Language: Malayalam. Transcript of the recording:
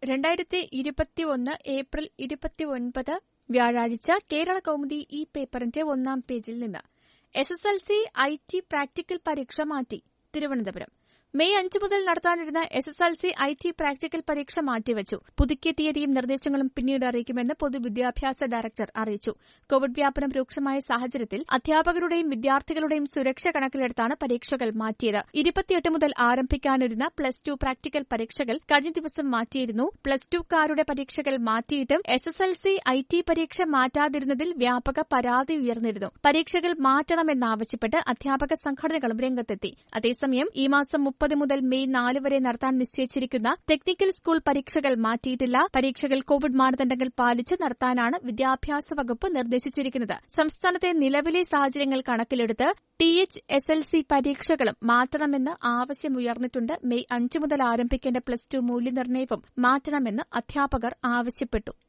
രണ്ടായിരത്തി ഇരുപത്തിയൊന്ന് ഏപ്രിൽ ഇരുപത്തിയൊൻപത് വ്യാഴാഴ്ച കേരള കൗമുദി ഈ പേപ്പറിന്റെ ഒന്നാം പേജിൽ നിന്ന് S S L C I T practical പരീക്ഷ മാറ്റി തിരുവനന്തപുരം മെയ് അഞ്ചു മുതൽ നടത്താനിരുന്ന S S L C I T practical പരീക്ഷ മാറ്റിവച്ചു പുതുക്കിയ തീയതിയും നിർദ്ദേശങ്ങളും പിന്നീട് അറിയിക്കുമെന്ന് പൊതുവിദ്യാഭ്യാസ ഡയറക്ടർ അറിയിച്ചു കോവിഡ് വ്യാപനം രൂക്ഷമായ സാഹചര്യത്തിൽ അധ്യാപകരുടെയും വിദ്യാർത്ഥികളുടെയും സുരക്ഷ കണക്കിലെടുത്താണ് പരീക്ഷകൾ മാറ്റിയത് ഇരുപത്തിയെട്ട് മുതൽ ആരംഭിക്കാനിരുന്ന പ്ലസ് ടു പ്രാക്ടിക്കൽ പരീക്ഷകൾ കഴിഞ്ഞ ദിവസം മാറ്റിയിരുന്നു പ്ലസ് ടുക്കാരുടെ പരീക്ഷകൾ മാറ്റിയിട്ടും S S L C I T പരീക്ഷ മാറ്റാതിരുന്നതിൽ വ്യാപക പരാതി ഉയർന്നിരുന്നു പരീക്ഷകൾ മാറ്റണമെന്നാവശ്യപ്പെട്ട് അധ്യാപക സംഘടനകളും രംഗത്തെത്തി അതേസമയം ഈ മാസം മുപ്പത് മുതൽ മെയ് നാല് വരെ നടത്താൻ നിശ്ചയിച്ചിരിക്കുന്ന ടെക്നിക്കൽ സ്കൂൾ പരീക്ഷകൾ മാറ്റിയിട്ടില്ല പരീക്ഷകൾ കോവിഡ് മാനദണ്ഡങ്ങൾ പാലിച്ച് നടത്താനാണ് വിദ്യാഭ്യാസ വകുപ്പ് നിർദ്ദേശിച്ചിരിക്കുന്നത് സംസ്ഥാനത്തെ നിലവിലെ സാഹചര്യങ്ങൾ കണക്കിലെടുത്ത് T H S L C പരീക്ഷകളും മാറ്റണമെന്ന് ആവശ്യമുയർന്നിട്ടുണ്ട് മെയ് അഞ്ച് മുതൽ ആരംഭിക്കേണ്ട പ്ലസ് ടു മൂല്യനിർണ്ണയവും മാറ്റണമെന്ന് അധ്യാപകർ ആവശ്യപ്പെട്ടു